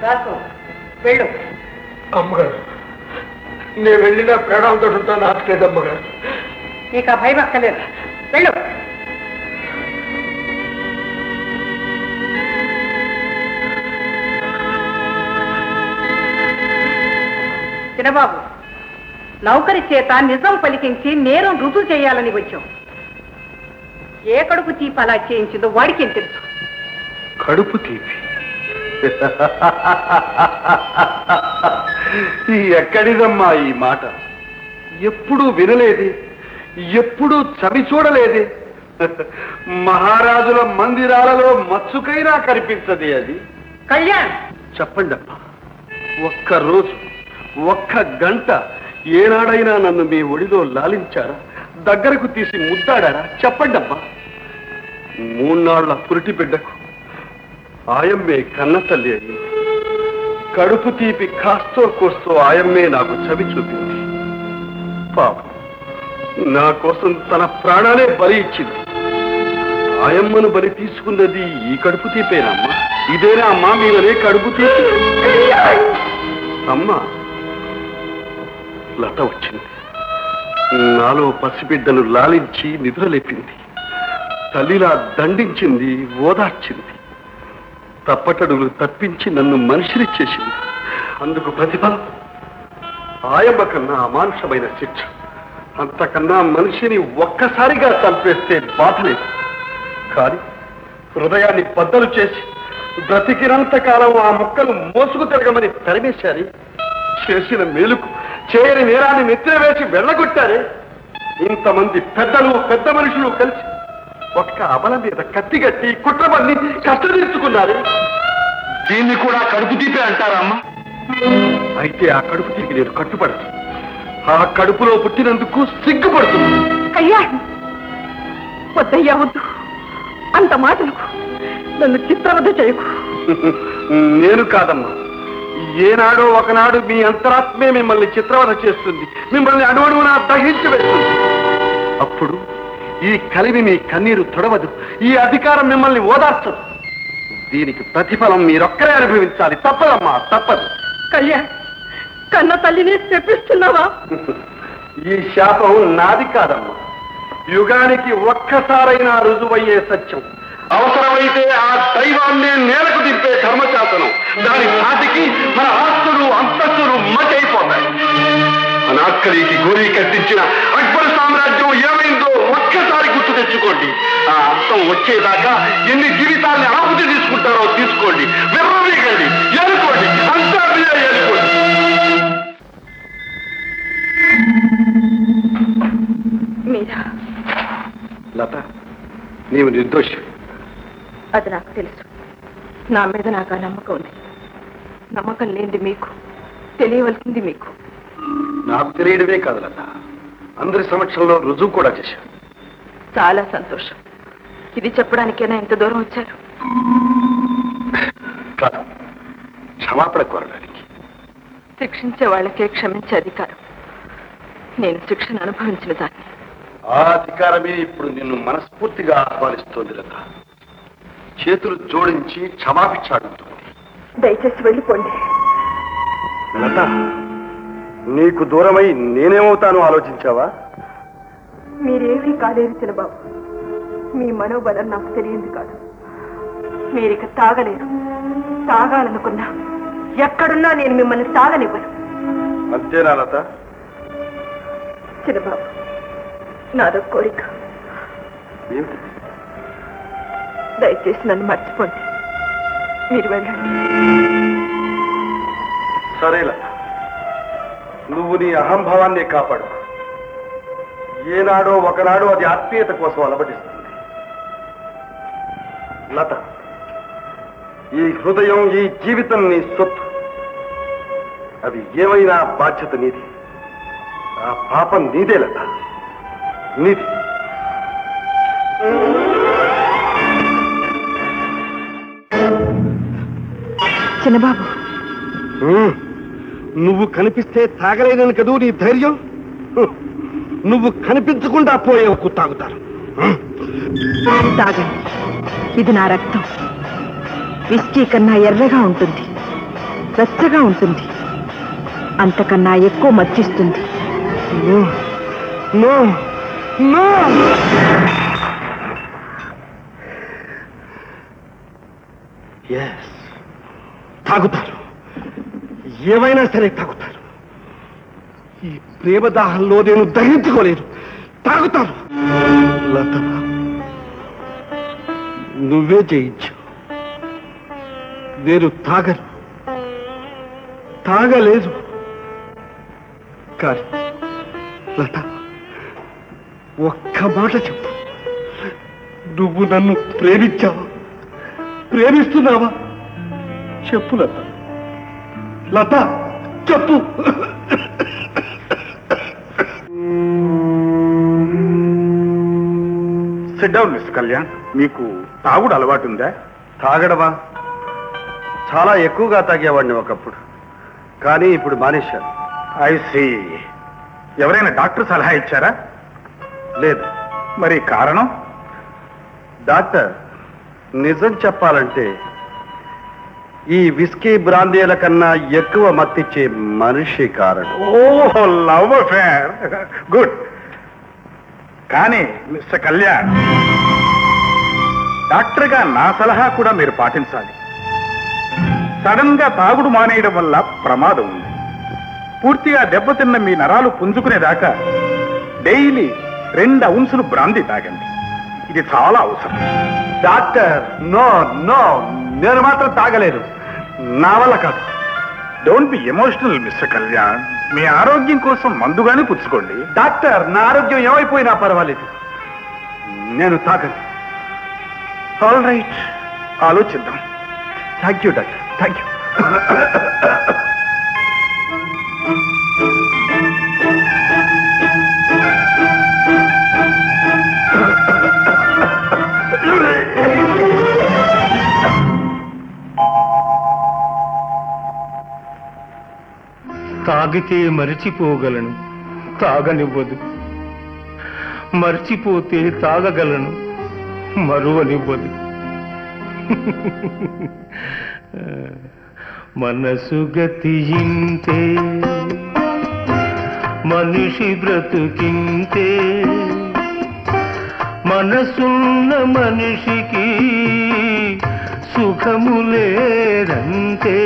దాసు వెళ్ళు అమ్మగారు నేను వెళ్ళిన ప్రాణాలతో ఉంటా నాటలేదు అమ్మగారు నీకు ఆ భయం అక్కర్లేదు వెళ్ళు చిన్నబాబు నౌకరి చేత నిజం పలికించి నేరం రుజువు చేయాలని వచ్చాం ఏ కడుపు తీపి అలా చేయించిందో వాడికేం తెలుసు కడుపు తీపి ఈ ఎక్కడిదమ్మా ఈ మాట ఎప్పుడూ వినలేదే ఎప్పుడూ చవి చూడలేదే మహారాజుల మందిరాలలో మచ్చుకైనా కనిపించదే అది కళ్యాణ్ చెప్పండి అమ్మా ఒక్క రోజు ఒక్క గంట ఏనాడైనా నన్ను మీ ఒడిలో లాలించారా దగ్గరకు తీసి ముద్దాడారా చెప్పండి అమ్మా మూన్నాళ్ల పురిటి బిడ్డకు ఆయమ్మే కన్న తల్లి అయింది కడుపు తీపి కాస్తో కోస్తో ఆయమ్మే నాకు చవి చూపింది పాపం నా కోసం తన ప్రాణాలే బలి ఇచ్చింది ఆయమ్మను బలి తీసుకున్నది ఈ కడుపు తీపేనమ్మా ఇదేనా అమ్మా మీదనే కడుపు తీపి అమ్మా లత వచ్చింది నాలో పసిబిడ్డను లాలించి నిద్రలేపింది తల్లిలా దండించింది ఓదార్చింది తప్పటడుగులు తప్పించి నన్ను మనిషిని చేసింది అందుకు ప్రతిఫలం ఆయమ్మ కన్నా అమానుషమైన శిక్ష అంతకన్నా మనిషిని ఒక్కసారిగా చంపేస్తే బాధ లేదు కానీ హృదయాన్ని బద్దలు చేసి బ్రతికినంత కాలం ఆ మొక్కలు మోసుకు తిరగమని తరిమేశారు చేసిన మేలుకు చేయని నేరాన్ని నెత్తిన వేసి వెళ్ళగొట్టారే ఇంతమంది పెద్దలు పెద్ద మనుషులు కలిసి ఒక్క అబల మీద కత్తిగట్టి కుట్రబన్ని కష్టతీర్చుకున్నారు దీన్ని కూడా కడుపు తీపే అంటారమ్మా అయితే ఆ కడుపు తీపి నేను కట్టుబడదు ఆ కడుపులో పుట్టినందుకు సిగ్గుపడుతుంది కళ్యాణ్ వద్దయ్యా వద్దు అంత మాటలకు నన్ను చిత్రవద్ద చేయకు నేను కాదమ్మా ఏనాడో ఒకనాడు మీ అంతరాత్మే మిమ్మల్ని చిత్రవద చేస్తుంది మిమ్మల్ని అణువణువున దహించి వేస్తుంది అప్పుడు ఈ కలిమి మీ కన్నీరు తొడవదు ఈ అధికారం మిమ్మల్ని ఓదార్చదు దీనికి ప్రతిఫలం మీరొక్కరే అనుభవించాలి తప్పదమ్మా తప్పదు కళ్యాణ్ కన్న తల్లిని తెప్పిస్తున్నావా ఈ శాపం నాది కాదమ్మా యుగానికి ఒక్కసారైనా రుజువయ్యే సత్యం అవసరమైతే ఆ దైవాన్నే నేలకు దింపే ధర్మశాసనం దాని ధాటికి మన ఆస్తులు అంతస్తులు మచైపోతాయి అనాక్కలికి గోరీ కట్టించిన అక్బర్ సామ్రాజ్యం ఏమైందో ఒక్కసారి గుర్తు తెచ్చుకోండి ఆ అంతం వచ్చేదాకా ఎన్ని జీవితాల్ని ఆపుతి తీసుకుంటారో తీసుకోండి విర్రవీగండి ఏలుకోండి అంతా మీరే ఏలుకోండి మీరా లత నీవు నిర్దోషి అది నాకు తెలుసు నా మీద నాకు ఆ నమ్మకం ఉంది నమ్మకం లేనిది మీకు తెలియవలసింది మీకు నాకు తెలియడమే కాదు లత అందరి సమక్షంలో రుజువు కూడా చేశాను చాలా సంతోషం ఇది చెప్పడానికైనా ఎంత దూరం వచ్చారు కాదు క్షమాపణ కోరడానికి శిక్షించే వాళ్ళకే క్షమించే అధికారం నేను శిక్షను అనుభవించిన దాన్ని ఆ అధికారమే ఇప్పుడు నిన్ను మనస్ఫూర్తిగా ఆహ్వానిస్తోంది లత చేతులు జోడించి క్షమాభిక్ష అడుగుతుంది దయచేసి వెళ్ళిపోండి లత నీకు దూరమై నేనేమవుతానో ఆలోచించావా మీరేమీ కాలేరు చిన్నబాబు మీ మనోబలం నాకు తెలియంది కాదు మీరిక తాగలేరు తాగాలనుకున్నా ఎక్కడున్నా నేను మిమ్మల్ని తాగనివ్వను అంతేనా లత చిన్నబాబు నాదో కోరిక ఏమిటి దయచేసి నన్ను మర్చిపోండి మీరు వెళ్ళండి సరే లత నువ్వు నీ అహంభావాన్ని కాపాడు ఏనాడో ఒకనాడు అది ఆత్మీయత కోసం అలవడిస్తుంది లత ఈ హృదయం ఈ జీవితం నీ సొత్తు అవి ఏమైనా బాధ్యత నీది ఆ పాపం నీదే లత నీది చిన్నబాబు ఉమ్, నువ్వు కనిపిస్తే తాగలేనని కదూ నీ ధైర్యం హ్మ్. నువ్వు కనిపించకుండా పోయే ఒక తాగుతారు ఉమ్. తాగండి ఇది నా రక్తం విస్కీ కన్నా ఎర్రగా ఉంటుంది వెచ్చగా ఉంటుంది అంతకన్నా ఎక్కువ మర్చిస్తుంది నో నో నో ఎస్ తాగుతారు ఏమైనా సరే తాగుతారు ఈ ప్రేమదాహంలో నేను దహించుకోలేదు తాగుతాను లత నువ్వే జయించు నేను తాగను తాగలేదు కానీ లత ఒక్క మాట చెప్పు నువ్వు నన్ను ప్రేమించావా ప్రేమిస్తున్నావా చెప్పు లత లత చెప్పు సిట్ డౌన్ మిస్టర్ కళ్యాణ్ మీకు తాగుడు అలవాటు ఉందా తాగడమా చాలా ఎక్కువగా తాగేవాడిని ఒకప్పుడు కానీ ఇప్పుడు మానేశాను ఐ సి ఎవరైనా డాక్టర్ సలహా ఇచ్చారా లేదు మరి కారణం డాక్టర్ నిజం చెప్పాలంటే ఈ విస్కీ బ్రాందీల కన్నా ఎక్కువ మత్తిచ్చే మనిషి కారణం ఓ లవ్ అఫేర్ గుడ్ కానీ మిస్టర్ కళ్యాణ్ డాక్టర్గా నా సలహా కూడా మీరు పాటించాలి సడన్ గా తాగుడు మానేయడం వల్ల ప్రమాదం ఉంది పూర్తిగా దెబ్బతిన్న మీ నరాలు పుంజుకునేదాకా డైలీ రెండు ఔన్సులు బ్రాంతి తాగండి ఇది చాలా అవసరం డాక్టర్ నో నో నేను మాత్రం తాగలేదు నా వల్ల కాదు don't be emotional mister Kalyan మీ ఆరోగ్యం కోసం మందుగానే పుచ్చుకోండి డాక్టర్ నా ఆరోగ్యం ఏమైపోయినా పర్వాలేదు నేను తాగను ఆల్ రైట్ ఆలోచిద్దాం thank you doctor thank you తాగితే మరిచిపోగలను తాగనివ్వదు మర్చిపోతే తాగగలను మరువనివ్వదు మనసు గతియింతే మనిషి బ్రతుకింతే మనసున్న మనిషికి సుఖము లేదంతే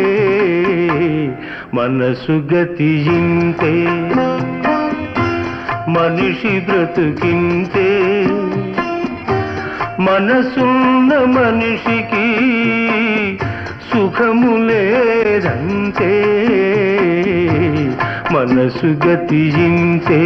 మనసు గతియింతే మనిషి బ్రతుకింతే మనసున్న మనిషికి సుఖము లేదంతే మనసు గతియింతే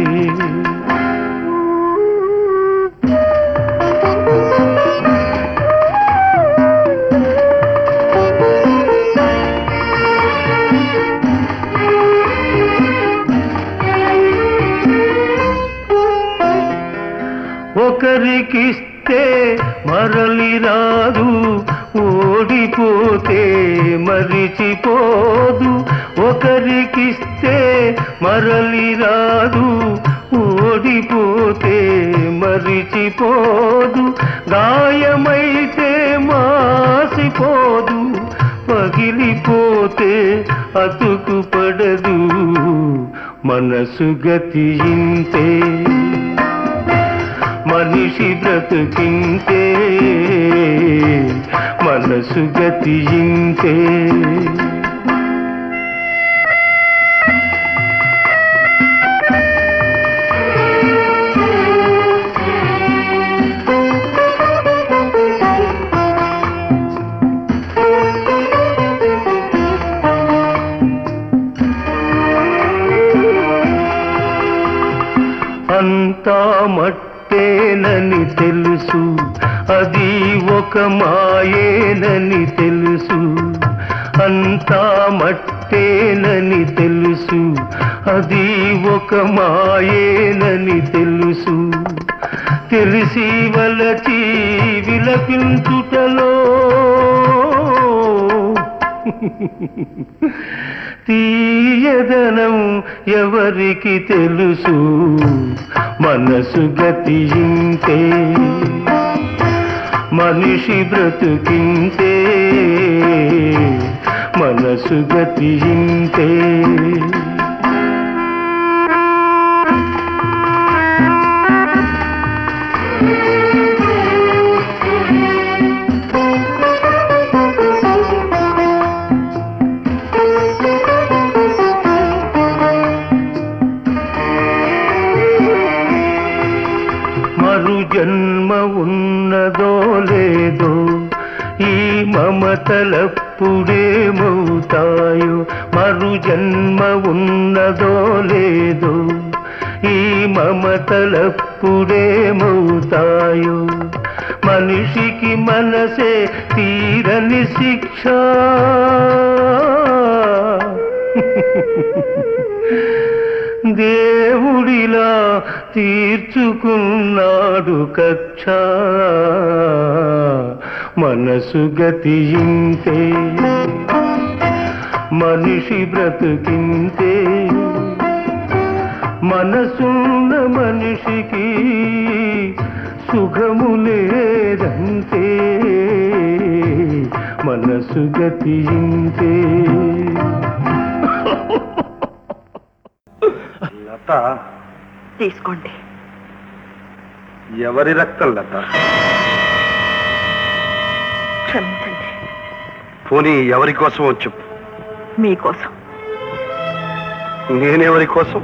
ఒకరికిస్తే మరలి రాదు ఓడిపోతే మరిచిపోదు ఒకరికిస్తే మరలి రాదు ఓడిపోతే మరిచిపోదు గాయమైతే మాసిపోదు పగిలిపోతే అతుకు పడదు మనసు గతియింతే మనిషి బ్రతుకింతే మనసు గతియింతే అంతా మట్టేనని తెలుసు అది ఒక మాయేనని తెలుసు అంతా మట్టేనని తెలుసు అది ఒక మాయేనని తెలుసు తెలిసి వలచి విలపించుటలో తీయదనం ఎవరికి తెలుసు మనసు గతింతే మనిషి బ్రతుకింతే మన మనసు గతి ఇంతే మరు జన్మ ఉన్నదో లేదో ఈ మమతలప్పుడేమవుతాయో మరు జన్మ ఉన్నదో లేదో ఈ మమతలప్పుడేమవుతాయో మనిషికి మనసే తీరని శిక్ష దేవుడిలా తీర్చుకున్నాడు కక్ష మనసు గతి ఇంతే మనిషి బ్రతుకింతే మనసున్న మనిషికి సుఖము లేదంతే మనసు గతి ఇంతే లత తీసుకోండి ఎవరి రక్తం లత క్షమించండి పోనీ ఎవరి కోసం చెప్పు మీకోసం నేనెవరి కోసం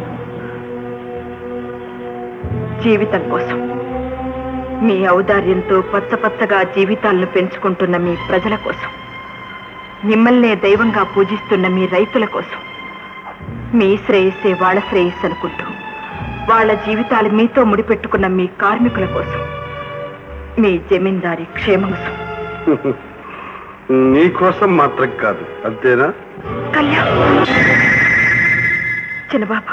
జీవితం కోసం మీ ఔదార్యంతో పచ్చ పచ్చగా జీవితాలను పెంచుకుంటున్న మీ ప్రజల కోసం మిమ్మల్నే దైవంగా పూజిస్తున్న మీ రైతుల కోసం మీ శ్రేయస్సే వాళ్ళ శ్రేయస్సు అనుకుంటూ వాళ్ళ జీవితాలు మీతో ముడిపెట్టుకున్న మీ కార్మికుల కోసం మీ జమీందారి క్షేమం కోసం నీ కోసం మాత్రం కాదు అంతేనా కళ్యాణ్ చిన్నబాబు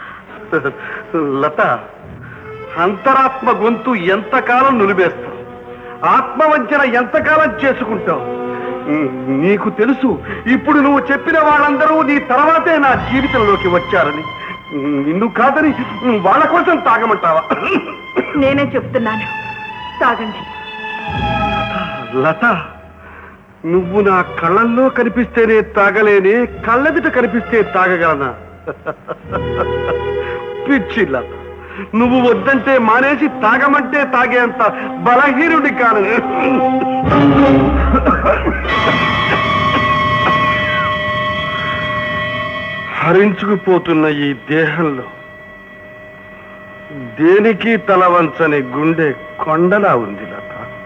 లత అంతరాత్మ గొంతు ఎంతకాలం నులివేస్తావు ఆత్మవంచన ఎంతకాలం చేసుకుంటావు నీకు తెలుసు ఇప్పుడు నువ్వు చెప్పిన వాళ్ళందరూ నీ తర్వాతే నా జీవితంలోకి వచ్చారని నిన్ను కాదని వాళ్ళ కోసం తాగమంటావా నేనే చెప్తున్నాను తాగండి లత నువ్వు నా కళ్ళల్లో కనిపిస్తేనే తాగలేనే కళ్ళెదుట కనిపిస్తే తాగగలనా పిచ్చి లత నువ్వు వద్దంటే మానేసి తాగమంటే తాగేంత బలహీనుడి కాను హరించుకుపోతున్న ఈ దేహంలో దేనికి తల వంచని గుండె కొండలా ఉంది లత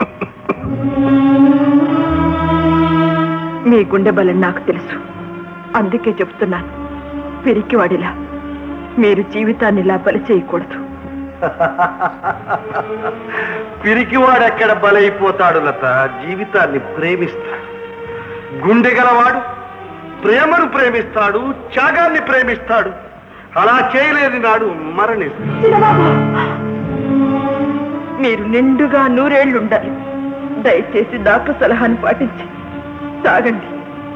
మీ గుండె బలం నాకు తెలుసు అందుకే చెప్తున్నాను పిరికివాడిలా మీరు జీవితాన్ని ఇలా బలి చేయకూడదు పిరికివాడెక్కడ బలైపోతాడు లత జీవితాన్ని ప్రేమిస్తాడు గుండె గలవాడు ప్రేమను ప్రేమిస్తాడు త్యాగాన్ని ప్రేమిస్తాడు అలా చేయలేని నాడు మరణిస్తాడు చిన్నబాబు మీరు నిండుగా నూరేళ్లు ఉండాలి దయచేసి డాక్టర్ సలహాను పాటించి తాగండి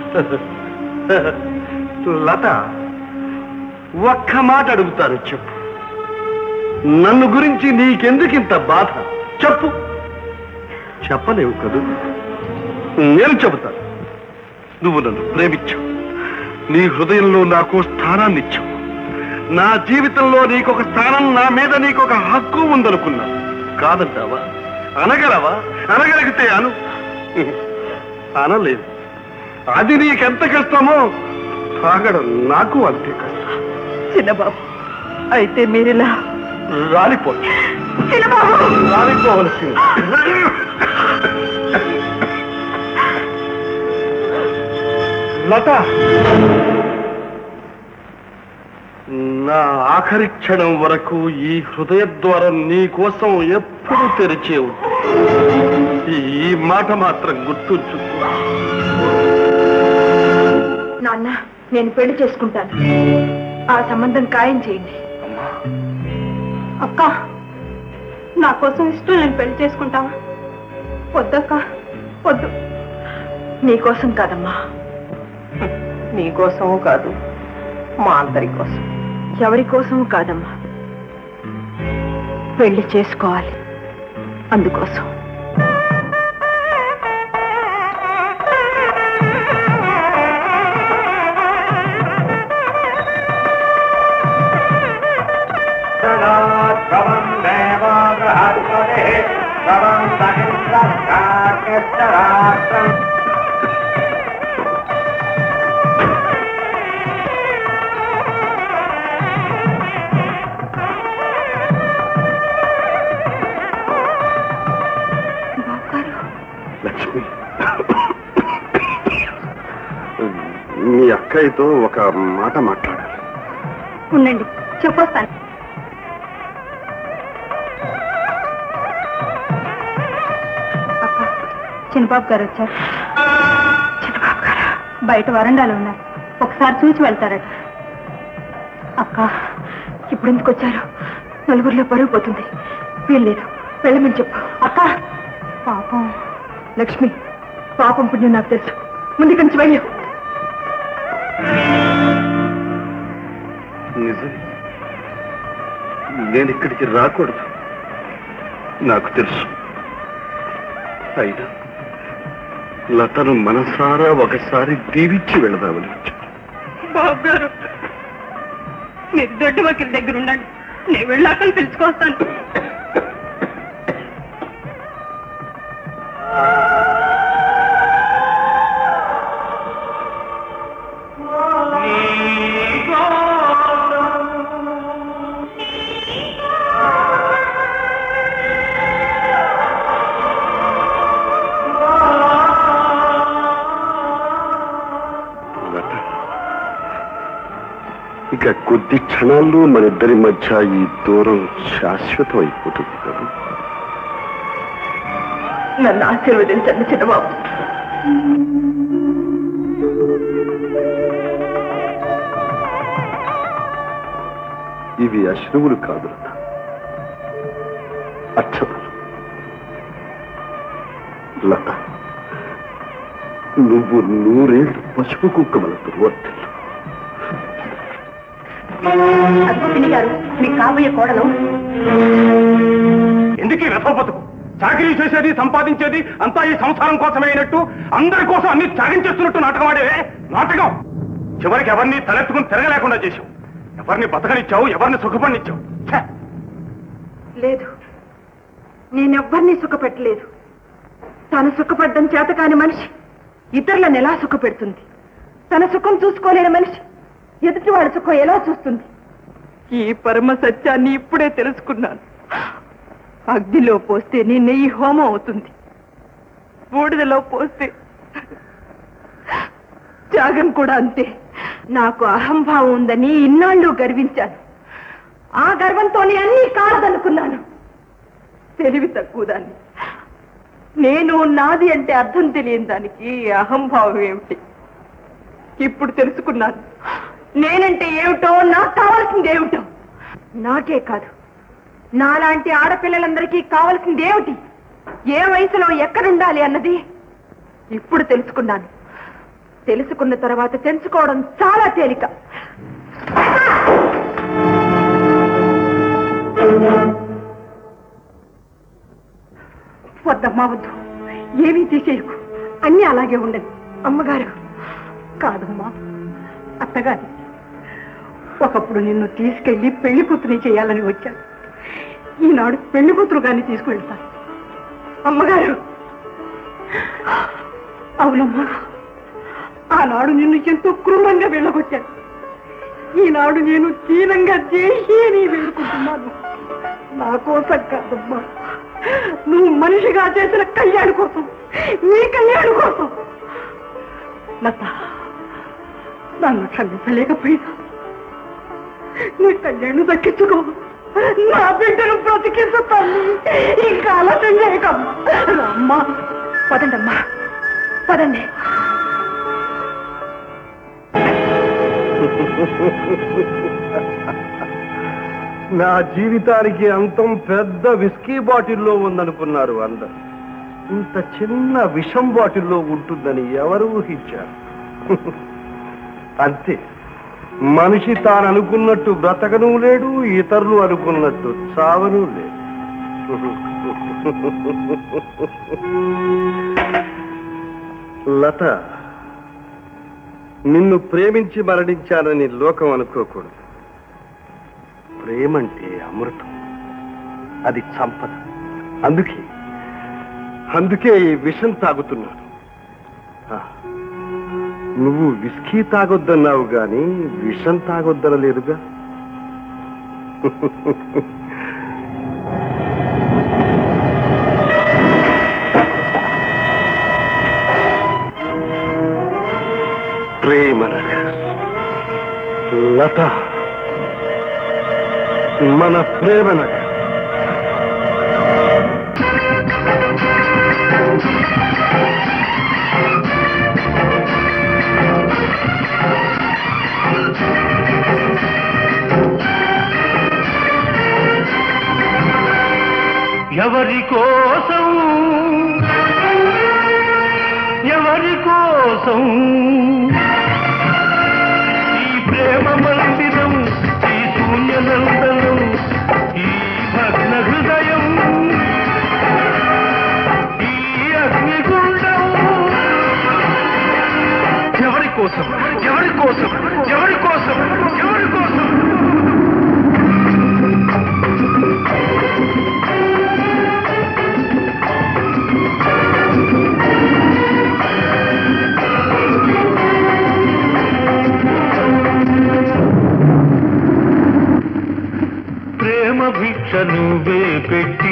లత ఒక్క మాట అడుగుతాను చెప్పు నన్ను గురించి నీకెందుకింత బాధ చెప్పు చెప్పలేవు కదూ నేను చెబుతాను నువ్వు నన్ను ప్రేమించావు నీ హృదయంలో నాకు స్థానాన్ని ఇచ్చావు నా జీవితంలో నీకొక స్థానం నా మీద నీకొక హక్కు ఉందనుకున్నా కాదంటావా అనగలవా అనగలిగితే అను అనలేదు అది నీకెంత కష్టమో తాగడం నాకు అంతే కష్టం చిన్నబాబు అయితే మీరిలా రాలిపో చిన్నబాబు రాలిపోవలసింది లత నా ఆఖరి క్షణం వరకు ఈ హృదయ ద్వారం నీ కోసం ఎప్పుడు తెరిచే ఉంటుంది ఈ మాట మాత్రం గుర్తుంచుకో నాన్న నేను పెళ్లి చేసుకుంటాను ఆ సంబంధం ఖాయం చేయండి అక్క నా కోసం ఇష్టం నేను పెళ్లి చేసుకుంటావా వద్దక్క వద్దు నీకోసం కాదమ్మా నీకోసము కాదు మా అందరి కోసం ఎవరి కోసము కాదమ్మా పెళ్లి చేసుకోవాలి అందుకోసం లక్ష్మి మీ అక్కయ్యతో ఒక మాట మాట్లాడాలి ఉండండి చెప్పొస్తాను అక్క చిన్నబాబు గారు వచ్చారు చిన్నబాబు గారు బయట వరండాలో ఉన్నారు ఒకసారి చూసి వెళ్తారట అక్క ఇప్పుడు ఎందుకు వచ్చారు నలుగురిలో పరుగు పోతుంది వీల్లేదు వెళ్ళమని చెప్పు అక్క పాపం లక్ష్మి పాపం పుణ్యం నాకు తెలుసు ముందు ఇక్కడి నుంచి వెళ్ళు నిజం నేను ఇక్కడికి రాకూడదు నాకు తెలుసు అయినా లతను మనసారా ఒకసారి దీవించి వెళదామని వచ్చాను బాబు గారు మీరు దొడ్డి వకీల్ దగ్గర ఉండండి నేను వెళ్ళాకని పిలుచుకొస్తాను లత ఇక కొద్ది క్షణాల్లో మన ఇద్దరి మధ్య ఈ దూరం శాశ్వతం అయిపోతుంది కదా నన్ను ఆశీర్వదించండి చిన్నబాబు ఇవి అశ్రువులు కాదు లత అక్షరాలు లత నువ్వు నూరేళ్ళు పసుపు కుక్కమలతో వర్తిల్లు అదిగో పిన్ని గారు మీకు కాబోయే కోడలు ఎందుకు ఈ రథం బతుకు చాకరీ చేసేది సంపాదించేది అంతా ఈ సంసారం కోసమే అయినట్టు అందరి కోసం అన్ని త్యాగం చేస్తున్నట్టు నాటకం ఆడేవే నాటకం చివరికి ఎవరిని తలెత్తుకుని తిరగలేకుండా చేశావు ఎవరిని బతకనిచ్చావు ఎవరిని సుఖపడినిచ్చావు ఛే! లేదు నేనెవ్వరినీ సుఖపెట్టలేదు తను సుఖపడ్డం చేత కాని మనిషి ఇతరులను ఎలా సుఖపెడుతుంది తన సుఖం చూసుకోలేని మనిషి ఎదుటి వాడి సుఖం ఎలా చూస్తుంది ఈ పరమ సత్యాన్ని ఇప్పుడే తెలుసుకున్నాను అగ్నిలో పోస్తే నీ నెయ్యి హోమం అవుతుంది బూడిదలో పోస్తే త్యాగం కూడా అంతే నాకు అహంభావం ఉందని ఇన్నాళ్ళు గర్వించాను ఆ గర్వంతోనే అన్నీ కాలదనుకున్నాను తెలివి తక్కువ దాన్ని నేను నాది అంటే అర్థం తెలియని దానికి అహంభావం ఏమిటి ఇప్పుడు తెలుసుకున్నాను నేనంటే ఏమిటో నాకు కావాల్సింది ఏమిటో నాకే కాదు నాలాంటి ఆడపిల్లలందరికీ కావాల్సింది ఏమిటి ఏ వయసులో ఎక్కడుండాలి అన్నది ఇప్పుడు తెలుసుకున్నాను తెలుసుకున్న తర్వాత తెలుసుకోవడం చాలా తేలిక వద్దమ్మా వద్దు ఏమీ తీసేయకు అన్నీ అలాగే ఉండదు అమ్మగారు కాదమ్మా అత్తగారు ఒకప్పుడు నిన్ను తీసుకెళ్లి పెళ్లి కూతురి చేయాలని వచ్చాను ఈనాడు పెళ్లి కూతురు గాని తీసుకువెళ్తాను అమ్మగారు అవునమ్మా ఆనాడు నిన్ను ఎంతో క్రూరంగా వెళ్ళగొచ్చాను ఈనాడు నేను చీనంగా చేసి అని వేడుకుంటున్నాను నా కోసం కాదమ్మా నువ్వు మనిషిగా చేసిన కళ్యాణ్ కోసం నీ కళ్యాణ్ కోసం లత నన్ను క్షమించలేకపోయినా నీ కళ్యాణ్ దక్కించుకో నా బిడ్డను బ్రతికించు తల్లి ఇంకా ఆలోచన చేయకమ్మా అమ్మా పదండమ్మా పదండి నా జీవితానికి అంతం పెద్ద విస్కీ బాటిల్లో ఉందనుకున్నారు అందరు ఇంత చిన్న విషం బాటిల్లో ఉంటుందని ఎవరు ఊహించారు అంతే మనిషి తాను అనుకున్నట్టు బ్రతకను లేడు ఇతరులు అనుకున్నట్టు చావను లేడు లత నిన్ను ప్రేమించి మరణించానని లోకం అనుకోకూడదు ప్రేమంటే అమృతం అది సంపద అందుకే అందుకే ఈ విషం తాగుతున్నాను ఆ, నువ్వు విస్కీ తాగొద్దన్నావు గాని విషం తాగొద్దనలేదుగా ప్రేమ లత మన ప్రేమ నగర్ ఎవరి కోసం ఎవరి కోసం ఈ ప్రేమ మందిరం ఈ శూన్యనందనం ఈ భగ్న హృదయం ఈ అగ్నిగుండం ఎవరి కోసం ఎవరి కోసం ఎవరి కోసం ఎవరి కోసం ప్రేమ భిక్ష నువ్వే పెట్టి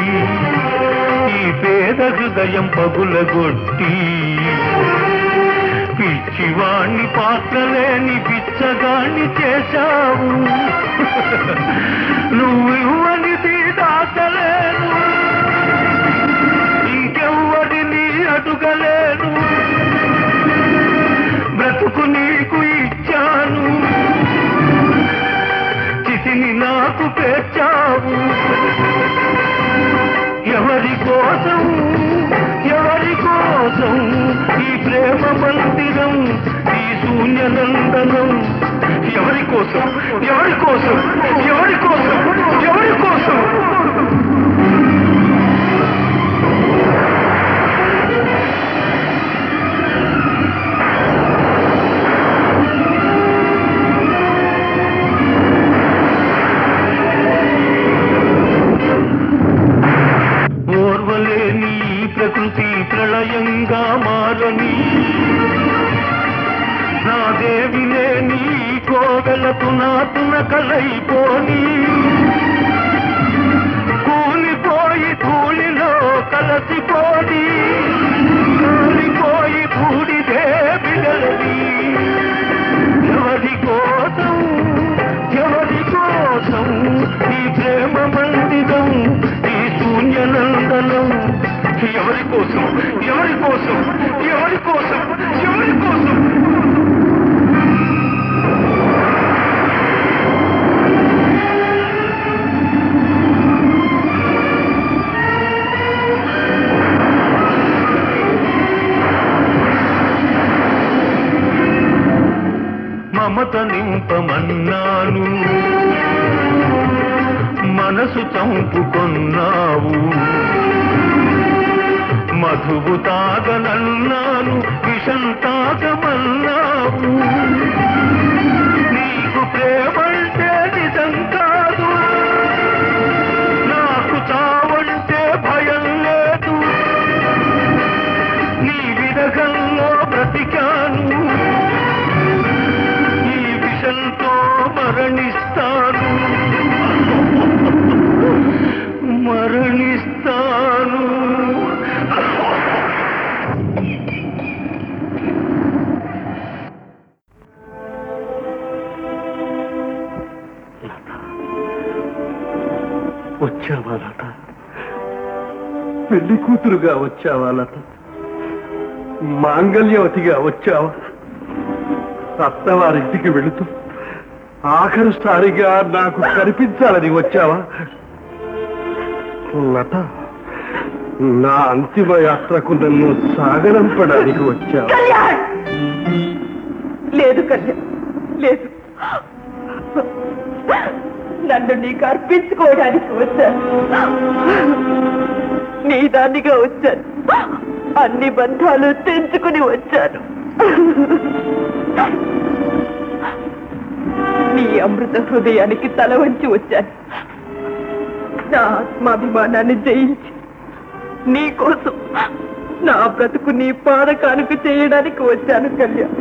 ఈ పేద హృదయం పగులగొట్టి పిచ్చివాణ్ణి పాత్రలేని పిచ్చగాణ్ణి చేశావు నువ్వు ఇవ్వనిది దాచలేను ఇంకెవ్వరిని అడుగలేను బ్రతుకు నీకు ఇచ్చాను చితిని నాకు పేర్చావు ఎవరి కోసం ఎవరి కోసం ఈ ప్రేమ మందిరం ఈ శూన్యనందనం ఎవరి కోసం ఎవరి కోసం ఎవరి కోసం ఎవరి కోసం ఓర్వలేని ఈ ప్రకృతి ప్రళయంగా మారని నా దేవి లేని ఈ కోవెలకు నాతున కలైపోని కూలిపోయి ధూళిలో కలసిపోని కూలిపోయి బూడిదే బిడలవి ఎవరి కోసం ఎవరి కోసం ఈ ప్రేమ మందిరం ఈ శూన్యనందనం ఎవరి కోసం ఎవరి కోసం ఎవరి కోసం ఎవరి కోసం మమత నింపమన్నాను మనసు చంపుకొన్నావు మధువు తాగనన్నాను విషం తాగమన్నావు నీకు ప్రేమంటే నిజం కాదు నాకు చావంటే భయం లేదు నీ విరగంలో బ్రతికాను ఈ విషంతో మరణిస్తాను మరణిస్తాను వచ్చావా లత పెళ్లి కూతురుగా వచ్చావా లత మాంగళ్యవతిగా వచ్చావా అత్తవారింటికి వెళుతూ ఆఖరుసారిగా నాకు కనిపించాలని వచ్చావా లత నా అంతిమ యాత్రకు నన్ను సాగనంపడానికి వచ్చావా కళ్యాణ్ లేదు కళ్యాణ్ లేదు నన్ను నీకు అర్పించుకోవడానికి వచ్చాను నీ దానిగా వచ్చాను అన్ని బంధాలు తెంచుకుని వచ్చాను నీ అమృత హృదయానికి తల వంచి వచ్చాను నా ఆత్మాభిమానాన్ని జయించి నీ కోసం నా బ్రతుకు నీ పాద కానుక చేయడానికి వచ్చాను కళ్యాణ్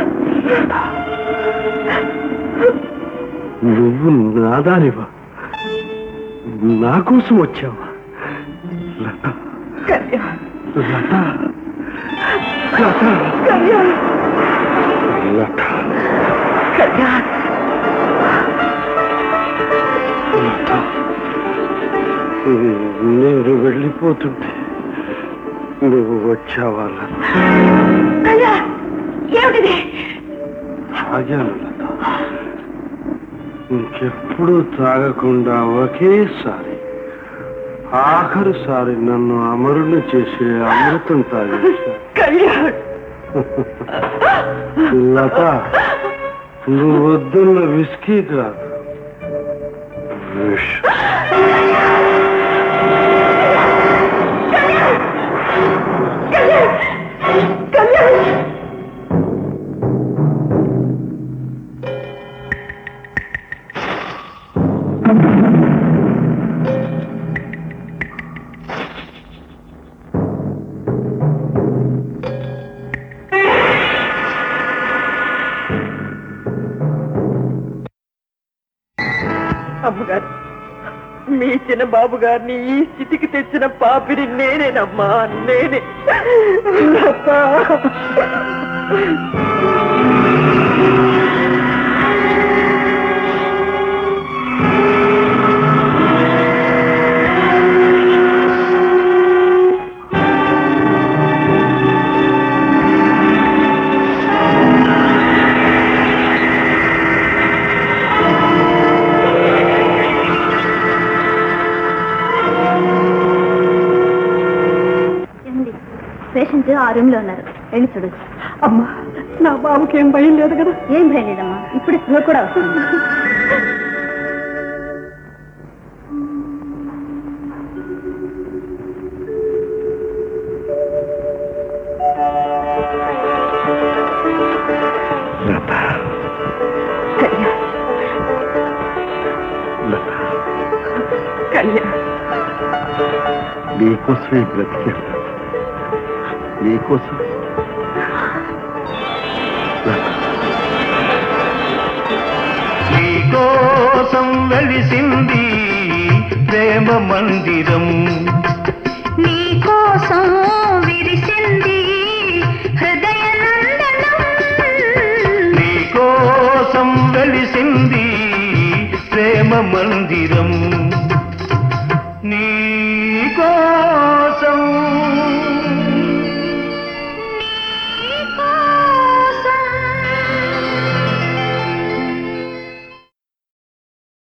నువ్వు నాదానివా నా కోసం వచ్చావా లత కళ్యాణ్ లత లత కళ్యాణ్ లత కళ్యాణ్ లత నేను వెళ్ళిపోతుంటే నువ్వు వచ్చావా లత కళ్యాణ్ ఏమిటిది తాగాను లత ఇంకెప్పుడు తాగకుండా ఒకేసారి ఆఖరిసారి నన్ను అమరుని చేసే అమృతం తాగేశా కళ్యాణ్ లత నువ్వు వద్దున్న విస్కీ కాదు విష్ కళ్యాణ్ అమ్మగారు మీ చిన్న బాబు గారిని ఈ స్థితికి తెచ్చిన పాపిని నేనేనమ్మా నేనే లత. పేషెంట్ ఆ రూమ్ లో ఉన్నారు వెళ్ళి చూడొచ్చు అమ్మా నా బాబుకి ఏం భయం లేదు కదా ఏం భయం లేదమ్మా ఇప్పుడు స్లో కూడా వస్తుంది లత కళ్యాణ్ లత కళ్యాణ్ నీకోసమే బ్రతికాను నీకోసం నీకోసం వెలిసింది ప్రేమ మందిరం నీ కోసం విరిసింది హృదయ నీకోసం వెలిసింది ప్రేమ మందిరం నీ